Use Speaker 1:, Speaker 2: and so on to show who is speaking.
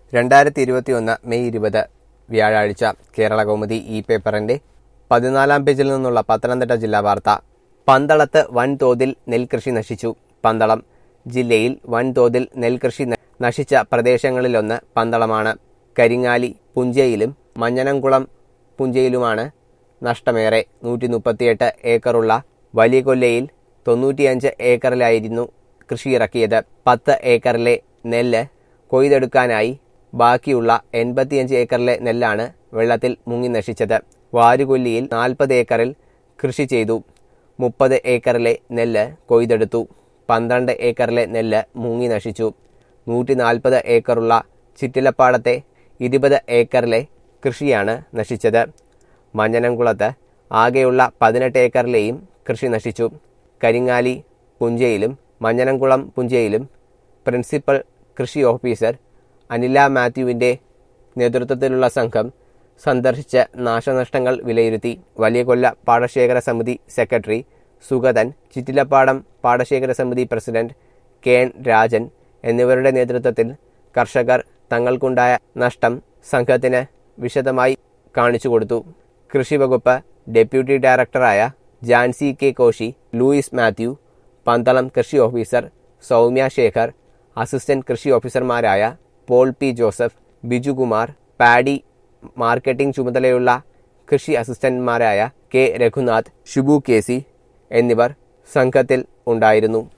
Speaker 1: രണ്ടായിരത്തി ഇരുപത്തിയൊന്ന് മെയ് ഇരുപത് വ്യാഴാഴ്ച കേരള കൗമുദി ഈ പേപ്പറിന്റെ പതിനാലാം പേജിൽ നിന്നുള്ള പത്തനംതിട്ട ജില്ലാ വാർത്ത പന്തളത്ത് വൻതോതിൽ നെൽകൃഷി നശിച്ചു പന്തളം ജില്ലയിൽ വൻതോതിൽ നെൽകൃഷി ന- നശിച്ച പ്രദേശങ്ങളിലൊന്ന് പന്തളമാണ് കരിങ്ങാലി പുഞ്ചയിലും മഞ്ഞനംകുളം പുഞ്ചയിലുമാണ് നഷ്ടമേറെ നൂറ്റി മുപ്പത്തിയെട്ട് ഏക്കറുള്ള വലിയ കൊല്ലയിൽ തൊണ്ണൂറ്റിയഞ്ച് ഏക്കറിലായിരുന്നു കൃഷി ഇറക്കിയത് പത്ത് ഏക്കറിലെ നെല്ല് കൊയ്തെടുക്കാനായി ബാക്കിയുള്ള എൺപത്തിയഞ്ച് ഏക്കറിലെ നെല്ലാണ് വെള്ളത്തിൽ മുങ്ങി നശിച്ചത് വാരുകൊല്ലിയിൽ നാൽപ്പത് ഏക്കറിൽ കൃഷി ചെയ്തു മുപ്പത് ഏക്കറിലെ നെല്ല് കൊയ്തെടുത്തു പന്ത്രണ്ട് ഏക്കറിലെ നെല്ല് മുങ്ങി നശിച്ചു നൂറ്റി നാൽപ്പത് ഏക്കറുള്ള ചിറ്റിലപ്പാടത്തെ ഇരുപത് ഏക്കറിലെ കൃഷിയാണ് നശിച്ചത് മഞ്ഞനംകുളത്ത് ആകെയുള്ള പതിനെട്ട് ഏക്കറിലെയും കൃഷി നശിച്ചു കരിങ്ങാലി പുഞ്ചയിലും മഞ്ഞനംകുളം പുഞ്ചയിലും പ്രിൻസിപ്പൽ കൃഷി ഓഫീസർ അനില മാത്യുവിന്റെ നേതൃത്വത്തിലുള്ള സംഘം സന്ദർശിച്ച് നാശനഷ്ടങ്ങൾ വിലയിരുത്തി വലിയ കൊല്ല പാടശേഖര സമിതി സെക്രട്ടറി സുഗതൻ ചിറ്റിലപ്പാടം പാടശേഖര സമിതി പ്രസിഡന്റ് കെ എൻ രാജൻ എന്നിവരുടെ നേതൃത്വത്തിൽ കർഷകർ തങ്ങൾക്കുണ്ടായ നഷ്ടം സംഘത്തിന് വിശദമായി കാണിച്ചു കൊടുത്തു കൃഷിവകുപ്പ് ഡെപ്യൂട്ടി ഡയറക്ടറായ ജാൻസി കെ കോശി ലൂയിസ് മാത്യു പന്തളം കൃഷി ഓഫീസർ സൗമ്യ ശേഖർ അസിസ്റ്റന്റ് കൃഷി ഓഫീസർമാരായ Paul P Joseph Bijukumar paddy marketing ചുമതലയുള്ള കൃഷി അസിസ്റ്റന്റ്മാരായ K Raghunath Shubu K C എന്നിവർ സംഘത്തിൽ ഉണ്ടായിരുന്നു